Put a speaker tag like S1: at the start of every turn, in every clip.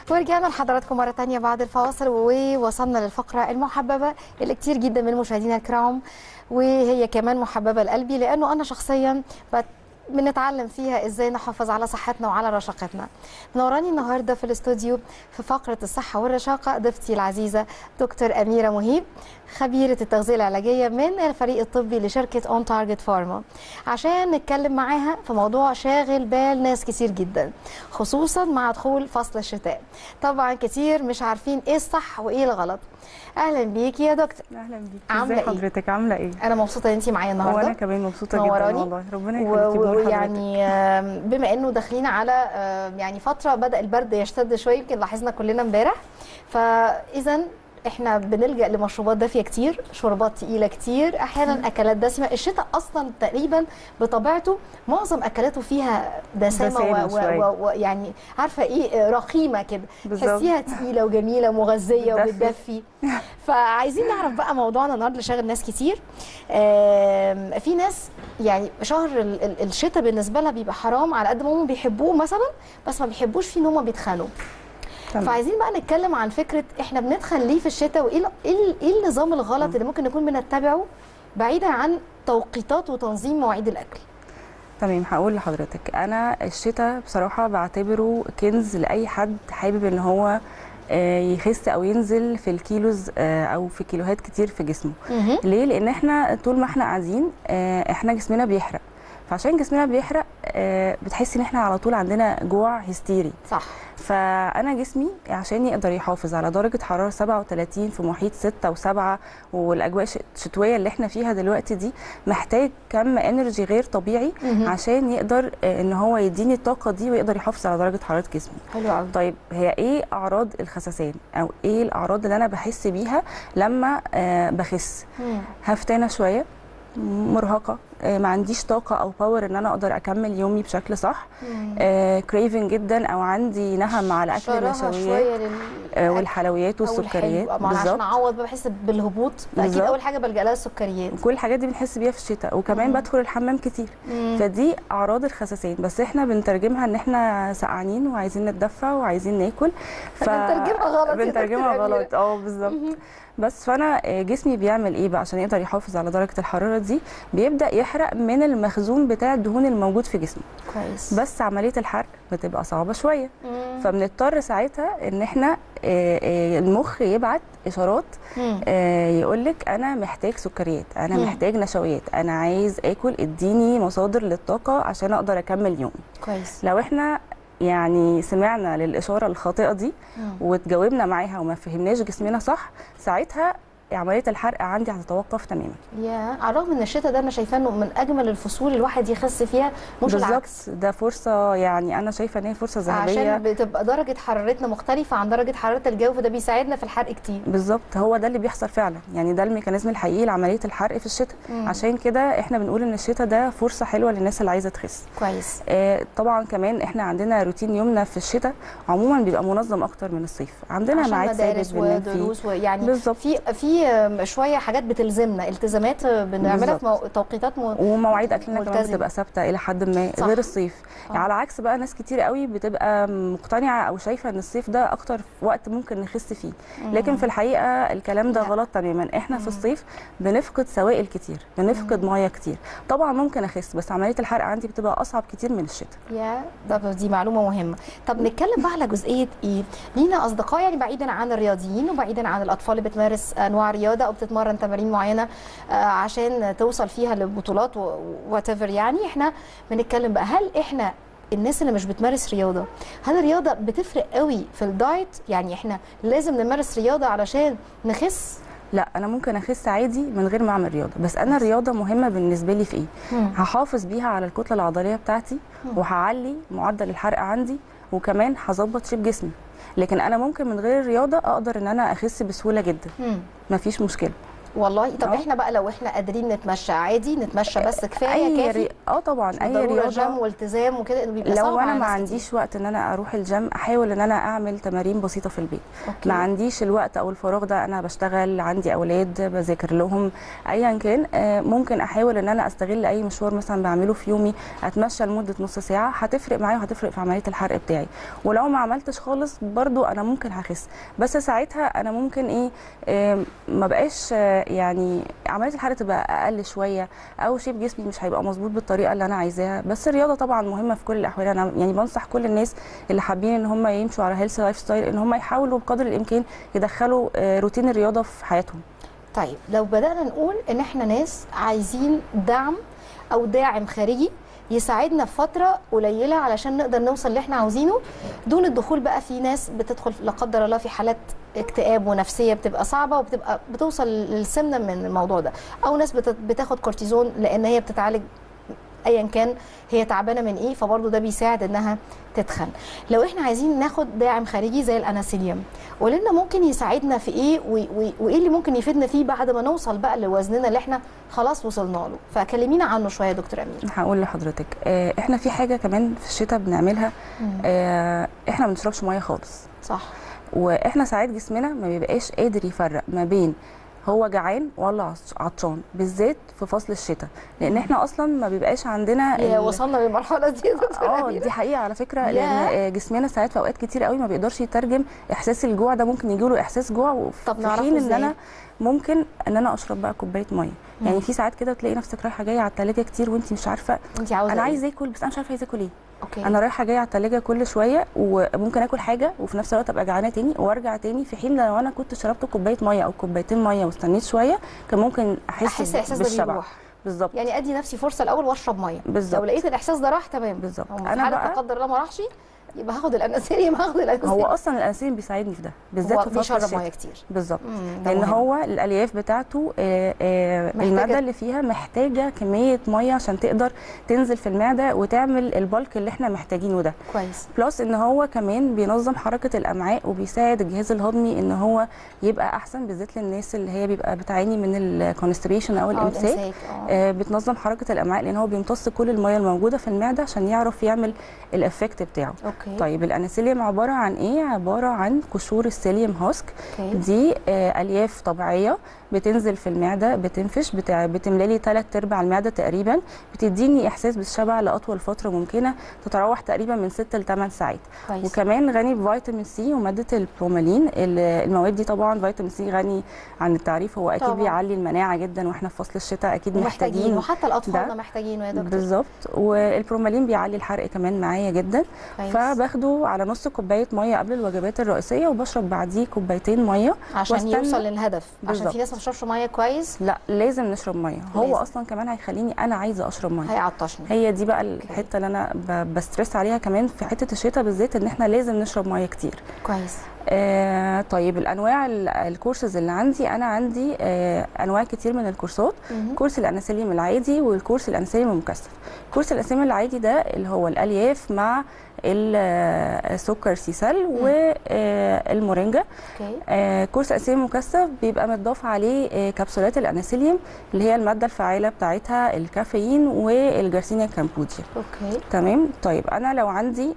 S1: ورجعنا لحضراتكم مرة تانية بعد الفاصل ووصلنا للفقرة المحببة اللي كتير جدا من مشاهدينا الكرام وهي كمان محببة لقلبي لأنه أنا شخصيا بت بنتعلم فيها ازاي نحافظ على صحتنا وعلى رشاقتنا منوراني النهارده في الاستوديو في فقره الصحه والرشاقه ضيفتي العزيزه دكتور اميره مهيب خبيره التغذيه العلاجيه من الفريق الطبي لشركه اون تارجت فارما عشان نتكلم معاها في موضوع شاغل بال ناس كتير جدا خصوصا مع دخول فصل الشتاء طبعا كتير مش عارفين ايه الصح وايه الغلط اهلا بيكي يا دكتور
S2: اهلا بيكي
S1: عاملة
S2: ازي
S1: إيه؟
S2: حضرتك عامله ايه
S1: انا مبسوطه ان انت معايا النهارده
S2: وانا كمان مبسوطه جدا
S1: نوراني.
S2: والله ربنا
S1: و-
S2: يخليكي بنور حضرتك.
S1: ويعني آم، بما انه داخلين على آم، يعني فتره بدا البرد يشتد شويه يمكن لاحظنا كلنا امبارح فاذا احنا بنلجا لمشروبات دافيه كتير شوربات تقيله كتير احيانا اكلات دسمه الشتاء اصلا تقريبا بطبيعته معظم اكلاته فيها دسامه
S2: دسامة شوية.
S1: ويعني عارفه ايه رخيمه كده
S2: بالظبط.
S1: تحسيها تقيله وجميله ومغذيه
S2: بتدفي.
S1: وبتدفي فعايزين نعرف بقى موضوعنا النهارده اللي شاغل ناس كتير آم، في ناس يعني شهر ال- ال- الشتاء بالنسبه لها بيبقى حرام على قد ما هم بيحبوه مثلا بس ما بيحبوش فيه ان هم بيتخانوا
S2: تمام.
S1: فعايزين بقى نتكلم عن فكره احنا بنتخن ليه في الشتاء وايه ال- ايه ال- ايه النظام الغلط اللي ممكن نكون بنتبعه بعيدا عن توقيتات وتنظيم مواعيد الاكل
S2: تمام هقول لحضرتك انا الشتاء بصراحه بعتبره كنز لاي حد حابب ان هو آه، يخس او ينزل في الكيلوز آه، او في كيلوهات كتير في جسمه ليه لان احنا طول ما احنا قاعدين آه، احنا جسمنا بيحرق فعشان جسمنا بيحرق آه، بتحسي ان احنا على طول عندنا جوع هستيري
S1: صح
S2: فانا جسمي عشان يقدر يحافظ على درجه حراره 37 في محيط 6 و7 والاجواء الش- الشتويه اللي احنا فيها دلوقتي دي محتاج كم انرجي غير طبيعي
S1: مهم.
S2: عشان يقدر آه، ان هو يديني الطاقه دي ويقدر يحافظ على درجه حراره جسمي
S1: حلو قوي
S2: طيب هي ايه اعراض الخسسان او ايه الاعراض اللي انا بحس بيها لما آه، بخس هفتانه شويه مرهقه آه، ما عنديش طاقه او باور ان انا اقدر اكمل يومي بشكل صح كريفنج جدا او عندي نهم على اكل
S1: شراهه
S2: النشويات
S1: شويه لل
S2: آه، والحلويات
S1: أول
S2: والسكريات
S1: حلو. ما أنا عشان
S2: بالظبط
S1: اعوض بحس بالهبوط فاكيد
S2: بالظبط.
S1: اول حاجه بلجا لها السكريات
S2: كل الحاجات دي بنحس بيها في الشتاء وكمان
S1: مم.
S2: بدخل الحمام كتير
S1: مم.
S2: فدي اعراض الخسسان بس احنا بنترجمها ان احنا سقعانين وعايزين نتدفى وعايزين ناكل
S1: بنترجمها غلط يا
S2: بنترجمها
S1: دكتور أميرة.
S2: غلط اه بالظبط
S1: مهم.
S2: بس فانا آه، جسمي بيعمل ايه بقى عشان يقدر يحافظ على درجه الحراره دي بيبدا يحرق من المخزون بتاع الدهون الموجود في جسمه
S1: كويس
S2: بس عمليه الحرق بتبقى صعبه شويه
S1: مم.
S2: فبنضطر ساعتها ان احنا آه، آه، المخ يبعت اشارات
S1: مم.
S2: يقول لك انا محتاج سكريات انا
S1: مم.
S2: محتاج نشويات انا عايز اكل اديني مصادر للطاقه عشان اقدر اكمل يومي
S1: كويس
S2: لو احنا يعني سمعنا للاشاره الخاطئه دي
S1: مم.
S2: واتجاوبنا معاها وما فهمناش جسمنا صح ساعتها عمليه الحرق عندي هتتوقف تماما
S1: يا على الرغم ان الشتاء ده انا شايفاه انه من اجمل الفصول الواحد يخس فيها مش العكس
S2: ده فرصه يعني انا شايفه ان هي فرصه ذهبيه
S1: عشان بتبقى درجه حرارتنا مختلفه عن درجه حراره الجو فده بيساعدنا في الحرق كتير
S2: بالظبط هو ده اللي بيحصل فعلا يعني ده الميكانيزم الحقيقي لعمليه الحرق في الشتاء
S1: مم.
S2: عشان كده احنا بنقول ان الشتاء ده فرصه حلوه للناس اللي عايزه تخس
S1: كويس
S2: آه، طبعا كمان احنا عندنا روتين يومنا في الشتاء عموما بيبقى منظم اكتر من الصيف عندنا
S1: عشان
S2: ميعاد
S1: مدارس
S2: ثابت بننام فيه
S1: ودروس ويعني
S2: بالظبط.
S1: في في آم، شويه حاجات بتلزمنا التزامات آه، بنعملها في مو... توقيتات م...
S2: ومواعيد اكلنا كمان
S1: ملتزم.
S2: بتبقى ثابته الى حد ما
S1: صح.
S2: غير الصيف
S1: آه.
S2: يعني على عكس بقى ناس كتير قوي بتبقى مقتنعه او شايفه ان الصيف ده اكتر وقت ممكن نخس فيه لكن في الحقيقه الكلام ده
S1: لا.
S2: غلط تماما احنا في الصيف بنفقد سوائل كتير بنفقد ميه كتير طبعا ممكن اخس بس عمليه الحرق عندي بتبقى اصعب كتير من الشتاء
S1: يا ده دي معلومه مهمه طب نتكلم بقى على جزئيه ايه لينا اصدقاء يعني بعيدا عن الرياضيين وبعيدا عن الاطفال اللي بتمارس انواع رياضه او بتتمرن تمارين معينه آه، عشان توصل فيها لبطولات وات يعني احنا بنتكلم بقى هل احنا الناس اللي مش بتمارس رياضه هل الرياضه بتفرق قوي في الدايت يعني احنا لازم نمارس رياضه علشان نخس
S2: لا انا ممكن اخس عادي من غير ما اعمل رياضه بس انا الرياضه مهمه بالنسبه لي في ايه
S1: مم.
S2: هحافظ بيها على الكتله العضليه بتاعتي وهعلي معدل الحرق عندي وكمان هظبط شيب جسمي لكن انا ممكن من غير الرياضه اقدر ان انا اخس بسهوله جدا
S1: مم.
S2: مفيش مشكله
S1: والله طب
S2: أه.
S1: احنا بقى لو احنا قادرين نتمشى عادي نتمشى بس كفايه
S2: اي
S1: كافي
S2: ري... اه طبعا اي
S1: ضرورة جيم
S2: رياضه
S1: والتزام وكده انه بيبقى صعب
S2: لو انا
S1: على
S2: ما
S1: ناس
S2: عنديش وقت ان انا اروح الجيم احاول ان انا اعمل تمارين بسيطه في البيت
S1: كتير. أوكي.
S2: ما عنديش الوقت او الفراغ ده انا بشتغل عندي اولاد بذاكر لهم ايا كان آه، ممكن احاول ان انا استغل اي مشوار مثلا بعمله في يومي اتمشى لمده نص ساعه هتفرق معايا وهتفرق في عمليه الحرق بتاعي ولو ما عملتش خالص برضو انا ممكن هخس بس ساعتها انا ممكن ايه آه، ما بقاش آه، يعني عمليه الحرق تبقى اقل شويه او شيب جسمي مش هيبقى مظبوط بالطريقه اللي انا عايزاها بس الرياضه طبعا مهمه في كل الاحوال انا يعني بنصح كل الناس اللي حابين ان هم يمشوا على هيلث لايف ستايل ان هم يحاولوا بقدر الامكان يدخلوا آه، روتين الرياضه في حياتهم
S1: طيب لو بدأنا نقول ان احنا ناس عايزين دعم او داعم خارجي يساعدنا في فترة قليلة علشان نقدر نوصل اللي احنا عاوزينه دون الدخول بقى في ناس بتدخل لا قدر الله في حالات اكتئاب ونفسية بتبقى صعبة وبتبقى بتوصل للسمنة من الموضوع ده او ناس بت- بتاخد كورتيزون لان هي بتتعالج ايا كان هي تعبانه من ايه فبرضه ده بيساعد انها تتخن لو احنا عايزين ناخد داعم خارجي زي الاناسيليوم قول لنا ممكن يساعدنا في ايه و- و- وايه اللي ممكن يفيدنا فيه بعد ما نوصل بقى لوزننا اللي احنا خلاص وصلنا له فكلمينا عنه شويه يا دكتور امير
S2: هقول لحضرتك آه، احنا في حاجه كمان في الشتاء بنعملها آه، احنا ما بنشربش ميه خالص
S1: صح
S2: واحنا ساعات جسمنا ما بيبقاش قادر يفرق ما بين هو جعان ولا عطش- عطشان بالذات في فصل الشتاء لان احنا اصلا ما بيبقاش عندنا
S1: يا
S2: ال-
S1: وصلنا للمرحله دي يا دكتور
S2: اه
S1: امير
S2: دي حقيقه على فكره
S1: ياه.
S2: لان آه، جسمنا ساعات في اوقات كتير قوي ما بيقدرش يترجم احساس الجوع ده ممكن يجيله احساس جوع
S1: طب
S2: في
S1: نعرفه
S2: حين ان
S1: إزاي؟
S2: انا ممكن ان انا اشرب بقى كوبايه ميه يعني في ساعات كده تلاقي نفسك رايحه جايه على التلاجه كتير وانت مش عارفه
S1: انت عاوزه
S2: انا
S1: إيه؟
S2: عايزه اكل بس انا مش عارفه عايزه اكل ايه
S1: اوكي
S2: انا رايحه جايه على التلاجة كل شويه وممكن اكل حاجه وفي نفس الوقت ابقى جعانه تاني وارجع تاني في حين لو انا كنت شربت كوبايه ميه او كوبايتين ميه واستنيت شويه كان ممكن احس,
S1: احس احساس ده
S2: بالشبع
S1: بيروح
S2: بالظبط
S1: يعني ادي نفسي فرصه الاول واشرب ميه
S2: بالظبط.
S1: لو لقيت الاحساس ده راح تمام
S2: بالظبط.
S1: هو في
S2: أنا
S1: حاله لا
S2: بقى-
S1: قدر الله ما راحش يبقى هاخد الاناسيليوم هاخد الاناسيليوم
S2: هو اصلا الانسولين بيساعدني في ده بالذات
S1: هو
S2: في فصل
S1: بيشرب
S2: الشتاء
S1: ميه كتير
S2: بالظبط
S1: مم، ده
S2: لان
S1: مهم.
S2: هو الالياف بتاعته آه، آه،
S1: محتاجة-
S2: الماده اللي فيها محتاجه كميه ميه عشان تقدر تنزل في المعده وتعمل البلك اللي احنا محتاجينه ده
S1: كويس
S2: بلس ان هو كمان بينظم حركه الامعاء وبيساعد الجهاز الهضمي ان هو يبقى احسن بالذات للناس اللي هي بيبقى بتعاني من الكونستريشن او
S1: آه،
S2: الامساك
S1: اه
S2: آه، بتنظم حركه الامعاء لان هو بيمتص كل الميه الموجوده في المعده عشان يعرف يعمل الافكت بتاعه
S1: اوكي
S2: طيب الانسيليوم عباره عن ايه عباره عن قشور السيليوم هاسك
S1: اوكي
S2: دي آه، الياف طبيعيه بتنزل في المعده بتنفش بتاع بتملى لي ثلاث ارباع المعده تقريبا بتديني احساس بالشبع لاطول فتره ممكنه تتراوح تقريبا من 6 ل 8 ساعات
S1: كويس
S2: وكمان غني بفيتامين سي وماده البرومالين ال- المواد دي طبعا فيتامين سي غني عن التعريف هو اكيد
S1: طبعاً.
S2: بيعلي المناعه جدا واحنا في فصل الشتاء اكيد
S1: ومحتاجين
S2: محتاجين
S1: وحتى الاطفال
S2: ده.
S1: محتاجينه يا دكتور
S2: بالظبط والبرومالين بيعلي الحرق كمان معايا جدا
S1: كويس.
S2: فباخده على نص كوبايه ميه قبل الوجبات الرئيسيه وبشرب بعديه كوبايتين ميه
S1: عشان
S2: واستنى-
S1: يوصل للهدف عشان
S2: بالظبط.
S1: في ناس ما بتشربش ميه كويس
S2: لا لازم نشرب ميه هو
S1: لازم.
S2: اصلا كمان هيخليني انا عايزه اشرب ميه
S1: هيعطشني
S2: هي دي بقى الحته اللي انا ب- بسترس عليها كمان في حته الشتاء بالذات ان احنا لازم نشرب ميه كتير
S1: كويس
S2: آه طيب الانواع ال- الكورسز اللي عندي انا عندي آه انواع كتير من الكورسات
S1: مهم.
S2: كورس الانسولين العادي والكورس الانسولين المكثف كورس الانسولين العادي ده اللي هو الالياف مع ال- آه، السكر سيسل والمورينجا
S1: اوكي
S2: آه، كورس الانسولين المكثف بيبقى متضاف عليه آه، كبسولات الانسولين اللي هي الماده الفعاله بتاعتها الكافيين والجارسينيا كامبوديا
S1: اوكي
S2: تمام طيب انا لو عندي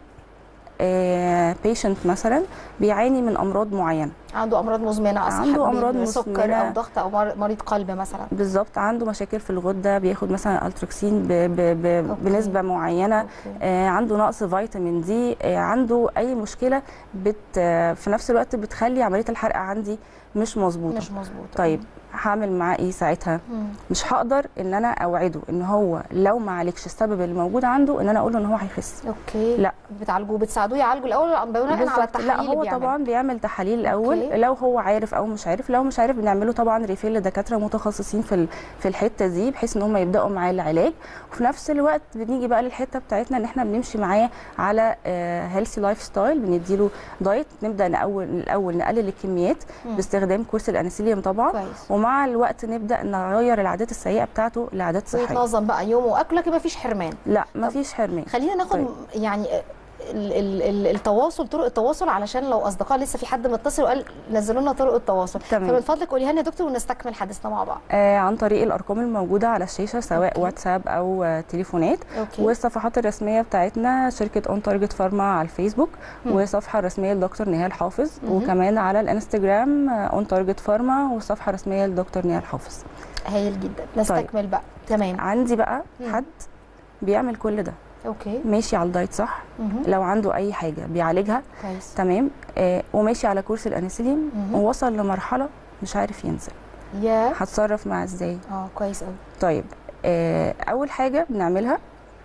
S2: بيشنت مثلا بيعاني من امراض معينه
S1: عنده امراض مزمنه اصلا
S2: عنده
S1: حبيبي،
S2: أمراض
S1: سكر
S2: مزمنة.
S1: او ضغط او مر- مريض قلب مثلا
S2: بالظبط عنده مشاكل في الغده بياخد مثلا التروكسين ب ب ب
S1: أوكي.
S2: بنسبه معينه
S1: اوكي
S2: آه، عنده نقص فيتامين دي آه، عنده اي مشكله بت آه، في نفس الوقت بتخلي عمليه الحرق عندي مش مظبوطه
S1: مش مظبوط
S2: طيب هعمل معاه ايه ساعتها
S1: مم.
S2: مش هقدر ان انا اوعده ان هو لو ما عالجش السبب اللي موجود عنده ان انا اقول له ان هو هيخس
S1: اوكي
S2: لا.
S1: بتعالجوه بتساعدوه يعالجوا الاول بناء على
S2: بالظبط.
S1: التحاليل
S2: لا
S1: اللي
S2: هو
S1: بيعملها.
S2: طبعا بيعمل تحاليل الاول
S1: أوكي.
S2: لو هو عارف او مش عارف لو مش عارف بنعمله طبعا ريفيل لدكاتره متخصصين في ال- في الحته دي بحيث ان هم يبداوا معاه العلاج وفي نفس الوقت بنيجي بقى للحته بتاعتنا ان احنا بنمشي معاه على هيلثي لايف ستايل بنديله دايت نبدا نأول الاول نقلل الكميات
S1: مم.
S2: باستخدام كورس الانسولين طبعا
S1: كويس
S2: ومع الوقت نبدا نغير العادات السيئه بتاعته لعادات صحيه
S1: ويتنظم بقى يومه واكله كده مفيش حرمان
S2: لا
S1: طب
S2: مفيش حرمان
S1: خلينا ناخد
S2: طيب.
S1: يعني ال- ال- ال- التواصل طرق التواصل علشان لو اصدقاء لسه في حد متصل وقال نزلوا لنا طرق التواصل
S2: تمام.
S1: فمن فضلك قوليها لنا يا دكتور ونستكمل حديثنا مع بعض
S2: آه عن طريق الارقام الموجوده على الشاشه سواء
S1: أوكي.
S2: واتساب او آه تليفونات
S1: اوكي
S2: والصفحات الرسميه بتاعتنا شركه اون تارجت فارما على الفيسبوك
S1: مم.
S2: والصفحه الرسميه لدكتور نهال حافظ
S1: مهم.
S2: وكمان على الانستجرام اون تارجت فارما والصفحه الرسميه لدكتور نهال حافظ
S1: هايل جدا نستكمل بقى تمام
S2: عندي بقى
S1: مم.
S2: حد بيعمل كل ده
S1: اوكي
S2: ماشي على الدايت صح
S1: مهم.
S2: لو عنده اي حاجه بيعالجها
S1: كويس
S2: تمام آه وماشي على كورس الانسولين
S1: مهم.
S2: ووصل لمرحله مش عارف ينزل
S1: يا
S2: هتصرف معاه ازاي
S1: اه كويس قوي
S2: طيب آه اول حاجه بنعملها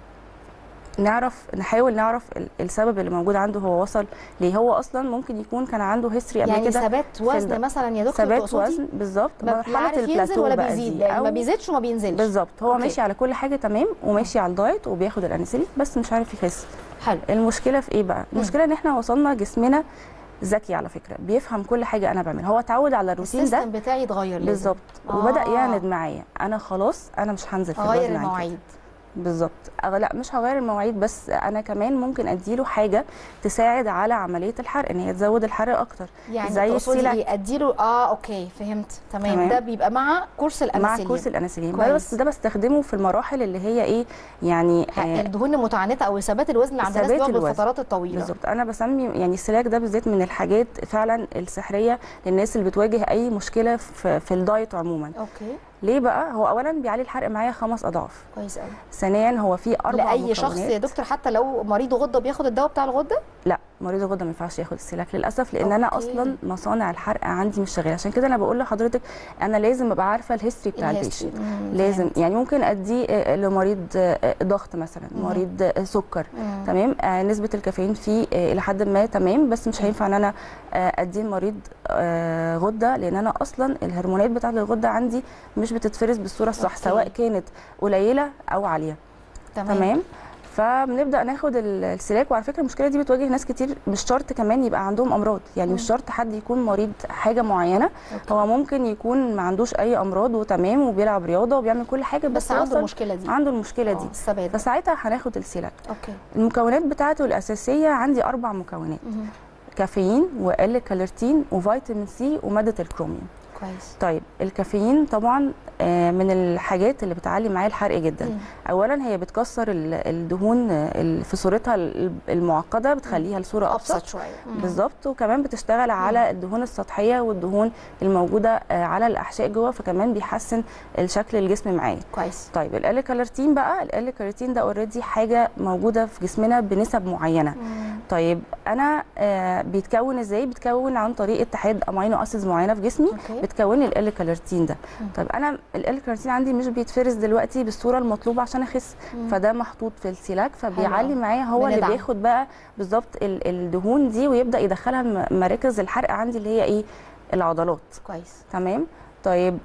S2: نعرف نحاول نعرف ال- السبب اللي موجود عنده هو وصل ليه هو اصلا ممكن يكون كان عنده هيستوري قبل
S1: يعني
S2: كده
S1: ثبات وزن
S2: الد-
S1: مثلا يا دكتور
S2: ثبات
S1: تقصدي؟
S2: وزن بالظبط
S1: ما لا
S2: مرحله
S1: عارف ينزل
S2: البلاتو
S1: ولا
S2: بقى
S1: بيزيد
S2: دي
S1: يعني ما
S2: أو-
S1: بيزيدش وما بينزلش
S2: بالظبط هو
S1: أوكي.
S2: ماشي على كل حاجه تمام وماشي على الدايت وبياخد الانسولين بس مش عارف يخس
S1: حلو
S2: المشكله في ايه بقى المشكله ان احنا وصلنا جسمنا ذكي على فكره بيفهم كل حاجه انا بعملها هو اتعود على الروتين ده
S1: السيستم بتاعي اتغير لازم.
S2: بالظبط
S1: آه.
S2: وبدا يعند معايا انا خلاص انا مش هنزل في
S1: اغير
S2: الوزن عن كده.
S1: المواعيد
S2: بالظبط أغ- لا مش هغير المواعيد بس انا كمان ممكن اديله حاجه تساعد على عمليه الحرق ان هي تزود الحرق اكتر
S1: يعني
S2: زي
S1: تقصدي
S2: السيلك.
S1: ايه اديله اه اوكي فهمت تمام,
S2: تمام.
S1: ده بيبقى مع كورس
S2: مع
S1: الانسولين
S2: كورس الانسولين
S1: كويس.
S2: بس ده بستخدمه في المراحل اللي هي ايه يعني آه
S1: الدهون المتعنته او ثبات الوزن اللي عند الناس
S2: ثبات
S1: بيقعد
S2: الوزن.
S1: بالفترات الطويله
S2: بالظبط انا بسمي يعني السلاك ده بالذات من الحاجات فعلا السحريه للناس اللي بتواجه اي مشكله في, في الدايت عموما
S1: اوكي
S2: ليه بقى هو اولا بيعلي الحرق معايا خمس اضعاف
S1: كويس قوي
S2: ثانيا هو فيه اربع
S1: لاي شخص يا
S2: مكونات.
S1: دكتور حتى لو مريض غده بياخد الدواء بتاع الغده
S2: لا مريض الغده ما ينفعش ياخد السلاك للاسف لان انا
S1: أوكي.
S2: اصلا مصانع الحرق عندي مش شغاله عشان كده انا بقول لحضرتك انا لازم ابقى عارفه الهيستوري بتاع
S1: الهيستوري.
S2: البيشنت
S1: مم،
S2: لازم
S1: فهمت.
S2: يعني ممكن اديه آه، لمريض آه، ضغط مثلا
S1: مم.
S2: مريض آه، سكر
S1: مم.
S2: تمام آه، نسبه الكافيين فيه آه، الى حد ما تمام بس مش هينفع ان انا آه، اديه لمريض آه، غده لان انا اصلا الهرمونات بتاعه الغده عندي مش بتتفرز بالصوره الصح
S1: أوكي.
S2: سواء كانت قليله او عاليه
S1: تمام,
S2: تمام فبنبدا ناخد ال- السلاك وعلى فكره المشكله دي بتواجه ناس كتير مش شرط كمان يبقى عندهم امراض يعني مش
S1: مم.
S2: شرط حد يكون مريض حاجه معينه
S1: أوكي.
S2: هو ممكن يكون ما عندوش اي امراض وتمام وبيلعب رياضه وبيعمل كل حاجه بس,
S1: بس عنده
S2: وصل-
S1: المشكله دي
S2: عنده المشكله
S1: آه،
S2: دي
S1: الثبات ده.
S2: فساعتها هناخد السلاك
S1: اوكي
S2: المكونات بتاعته الاساسيه عندي اربع مكونات
S1: مهم.
S2: كافيين وال كالرتين وفيتامين سي وماده الكروميوم
S1: كويس
S2: طيب الكافيين طبعا آه، من الحاجات اللي بتعلي معايا الحرق جدا
S1: مم.
S2: اولا هي بتكسر ال- الدهون آه، ال- في صورتها ال- المعقده بتخليها لصوره ابسط
S1: ابسط شويه مم.
S2: بالظبط وكمان بتشتغل على الدهون السطحيه والدهون الموجوده آه، على الاحشاء جوه فكمان بيحسن الشكل الجسم معايا
S1: كويس
S2: طيب ال كالرتين بقى ال كالرتين ده اوريدي حاجه موجوده في جسمنا بنسب معينه
S1: مم.
S2: طيب انا آه بيتكون ازاي بيتكون عن طريق اتحاد امينو اسيدز معينه في جسمي
S1: اوكي
S2: بتكون لي ال كالرتين ده
S1: مم.
S2: طيب انا ال كالرتين عندي مش بيتفرز دلوقتي بالصوره المطلوبه عشان اخس
S1: مم.
S2: فده محطوط في السلاك فبيعلي
S1: أوي.
S2: معايا هو اللي
S1: بندعم.
S2: بياخد بقى بالظبط ال- الدهون دي ويبدا يدخلها م- مراكز الحرق عندي اللي هي ايه العضلات
S1: كويس
S2: تمام طيب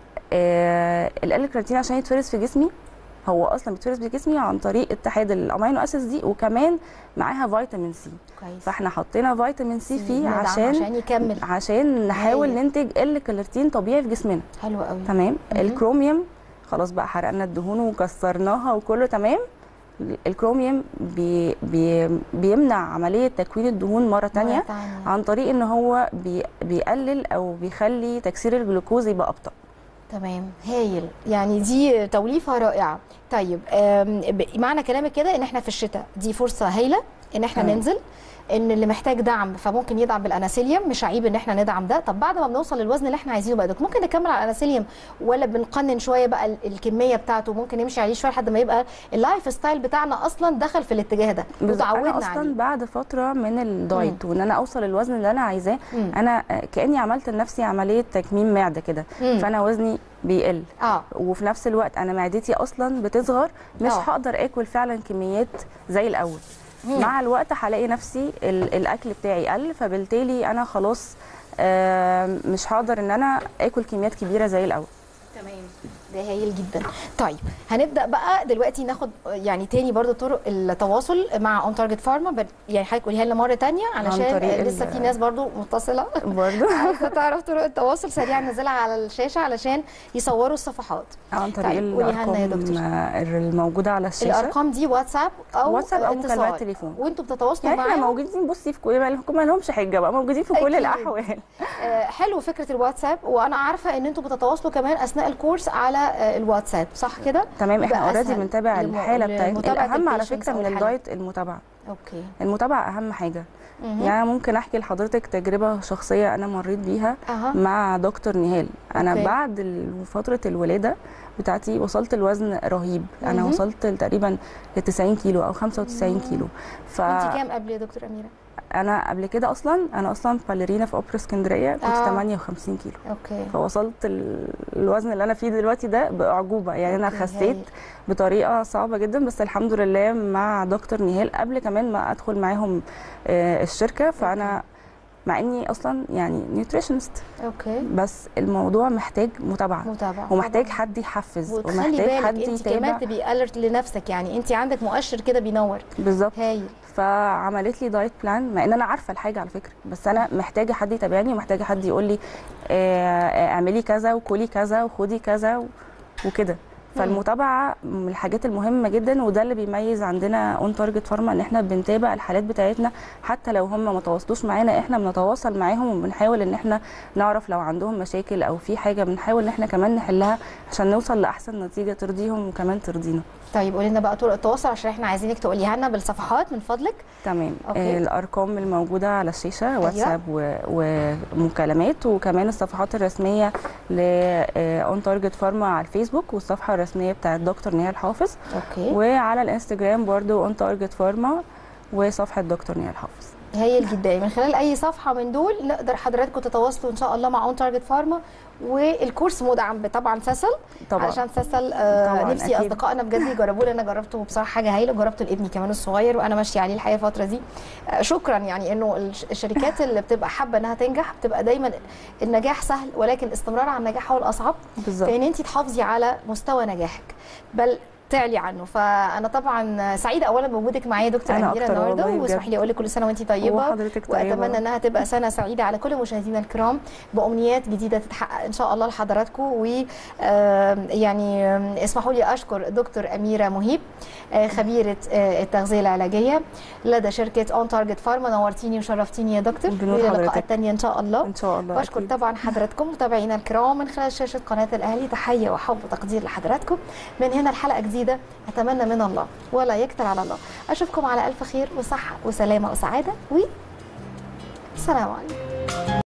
S2: آه ال كارتين عشان يتفرز في جسمي هو اصلا بيتفرز في جسمي عن طريق اتحاد الامينو اسيدز دي وكمان معاها فيتامين سي
S1: كويس
S2: فاحنا حطينا فيتامين سي فيه
S1: ندعم
S2: عشان
S1: عشان يكمل
S2: عشان نحاول
S1: هايل.
S2: ننتج ال كالرتين طبيعي في جسمنا
S1: حلو قوي
S2: تمام
S1: مهم.
S2: الكروميوم خلاص بقى حرقنا الدهون وكسرناها وكله تمام الكروميوم بي بي بيمنع عمليه تكوين الدهون مره
S1: مرة
S2: تانية عن طريق ان هو بي بيقلل او بيخلي تكسير الجلوكوز يبقى ابطا
S1: تمام هايل يعني دي توليفه رائعه طيب آم، ب- معنى كلامك كده ان احنا في الشتاء دي فرصه هايله ان احنا
S2: تمام.
S1: ننزل ان اللي محتاج دعم فممكن يدعم بالاناسيليوم مش عيب ان احنا ندعم ده طب بعد ما بنوصل للوزن اللي احنا عايزينه بقى دكتور ممكن نكمل على الاناسيليوم ولا بنقنن شويه بقى ال- الكميه بتاعته ممكن نمشي عليه شويه لحد ما يبقى اللايف ستايل بتاعنا اصلا دخل في الاتجاه ده
S2: بالظبط. انا
S1: وتعودنا
S2: اصلا
S1: عليه
S2: بعد فتره من الدايت وان انا اوصل للوزن اللي انا عايزاه
S1: مم.
S2: انا كاني عملت لنفسي عمليه تكميم معده كده
S1: مم.
S2: فانا وزني بيقل
S1: اه
S2: وفي نفس الوقت انا معدتي اصلا بتصغر مش
S1: آه.
S2: هقدر اكل فعلا كميات زي الاول
S1: مم.
S2: مع الوقت هلاقي نفسي ال- الاكل بتاعي قل فبالتالي انا خلاص آم، مش هقدر ان انا اكل كميات كبيره زي الاول
S1: تمام ده هايل جدا طيب هنبدا بقى دلوقتي ناخد يعني تاني برضو طرق التواصل مع اون تارجت فارما يعني حضرتك قوليها لنا مره تانية علشان
S2: طريق
S1: لسه
S2: ال-
S1: في ناس برضو متصله
S2: برضو
S1: عايزه تعرف طرق التواصل سريعا نزلها على الشاشه علشان يصوروا الصفحات
S2: عن طريق
S1: طيب، قوليها لنا يا
S2: الارقام
S1: دكتور.
S2: آه، الموجوده على الشاشه
S1: الارقام دي واتساب او
S2: واتساب أو
S1: اتصال.
S2: مكالمات تليفون.
S1: وانتوا بتتواصلوا
S2: يعني احنا
S1: معاهم
S2: موجودين بصي في كل ما لهمش حجه بقى موجودين في كل
S1: أكيد.
S2: الاحوال
S1: آه، حلو فكره الواتساب وانا عارفه ان انتوا بتتواصلوا كمان اثناء الكورس على آه، الواتساب صح كده
S2: تمام احنا
S1: يبقى
S2: اوريدي
S1: أسهل
S2: بنتابع
S1: لم-
S2: الحاله بتاعتنا
S1: لمتابعة
S2: الاهم على
S1: الpatients
S2: فكره
S1: أو
S2: من
S1: الحالات.
S2: الدايت المتابعه
S1: اوكي
S2: المتابعه اهم حاجه
S1: مهم.
S2: يعني ممكن احكي لحضرتك تجربه شخصيه انا مريت بيها
S1: اها
S2: مع دكتور نهال انا
S1: أوكي.
S2: بعد ال- فتره الولاده بتاعتي وصلت الوزن رهيب انا
S1: مهم.
S2: وصلت تقريبا ل 90 كيلو او 95 كيلو
S1: انت كام قبل يا دكتور اميره
S2: فانا قبل كده اصلا انا اصلا باليرينا في اوبرا اسكندريه كنت
S1: آه.
S2: 58 كيلو
S1: اوكي
S2: فوصلت ال- الوزن اللي انا فيه دلوقتي ده باعجوبه يعني انا
S1: أوكي،
S2: خسيت
S1: هايل.
S2: بطريقه صعبه جدا بس الحمد لله مع دكتور نهال قبل كمان ما ادخل معاهم آه، الشركه فانا مع اني اصلا يعني نيوتريشنست
S1: اوكي
S2: بس الموضوع محتاج متابعه
S1: متابعه
S2: ومحتاج
S1: طبعاً.
S2: حد يحفز
S1: وتخلي
S2: ومحتاج حد
S1: بالك انت كمان
S2: يتابع
S1: تبقي الرت لنفسك يعني انت عندك مؤشر كده بينور
S2: بالظبط
S1: هايل
S2: فعملت لي دايت بلان مع ان انا عارفه الحاجه على فكره بس انا محتاجه حد يتابعني ومحتاجه حد يقول لي آه، آه، اعملي كذا وكلي كذا وخدي كذا و- وكده فالمتابعه من الحاجات المهمه جدا وده اللي بيميز عندنا اون تارجت فارما ان احنا بنتابع الحالات بتاعتنا حتى لو هم ما تواصلوش معانا احنا بنتواصل معاهم وبنحاول ان احنا نعرف لو عندهم مشاكل او في حاجه بنحاول ان احنا كمان نحلها عشان نوصل لاحسن نتيجه ترضيهم وكمان ترضينا
S1: طيب قولي لنا بقى طرق التواصل عشان احنا عايزينك تقوليها لنا بالصفحات من فضلك
S2: تمام
S1: أوكي.
S2: آه الارقام الموجوده على الشاشه واتساب و- ومكالمات وكمان الصفحات الرسميه ل اون تارجت فارما على الفيسبوك والصفحه الرسميه بتاعه دكتور نهال حافظ
S1: اوكي
S2: وعلى الانستجرام برضو اون تارجت فارما وصفحه دكتور نهال حافظ
S1: هايل جدا من خلال اي صفحه من دول نقدر حضراتكم تتواصلوا ان شاء الله مع اون تارجت فارما والكورس مدعم طبعا ساسل
S2: طبعا
S1: علشان ساسل آه
S2: طبعاً،
S1: نفسي
S2: أكيد.
S1: اصدقائنا بجد يجربوه لان انا جربته بصراحه حاجه هايله وجربته لابني كمان الصغير وانا ماشيه عليه الحقيقه الفتره دي آه شكرا يعني انه الش- الشركات اللي بتبقى حابه انها تنجح بتبقى دايما النجاح سهل ولكن الاستمرار على النجاح هو الاصعب
S2: بالظبط
S1: فان انت تحافظي على مستوى نجاحك بل تعلي عنه فانا طبعا سعيده اولا بوجودك معايا يا دكتور
S2: أنا
S1: اميره
S2: أكتر
S1: النهارده
S2: والله بجد.
S1: واسمحي لي اقول لك كل سنه وانت طيبه
S2: وحضرتك طيبة.
S1: واتمنى انها تبقى سنه سعيده على كل مشاهدينا الكرام بامنيات جديده تتحقق ان شاء الله لحضراتكم و آم، يعني آم، اسمحوا لي اشكر دكتور اميره مهيب آه، خبيره آه، التغذيه العلاجيه لدى شركه اون تارجت فارما نورتيني وشرفتيني يا دكتور
S2: بنور
S1: والى
S2: حضرتك.
S1: لقاءات تانية ان شاء الله
S2: ان شاء الله
S1: بشكر
S2: أكيد.
S1: طبعا حضراتكم متابعينا الكرام من خلال شاشه قناه الاهلي تحيه وحب وتقدير لحضراتكم من هنا الحلقه جديده اتمنى من الله ولا يكتر على الله اشوفكم على الف خير وصحه وسلامه وسعاده و السلام عليكم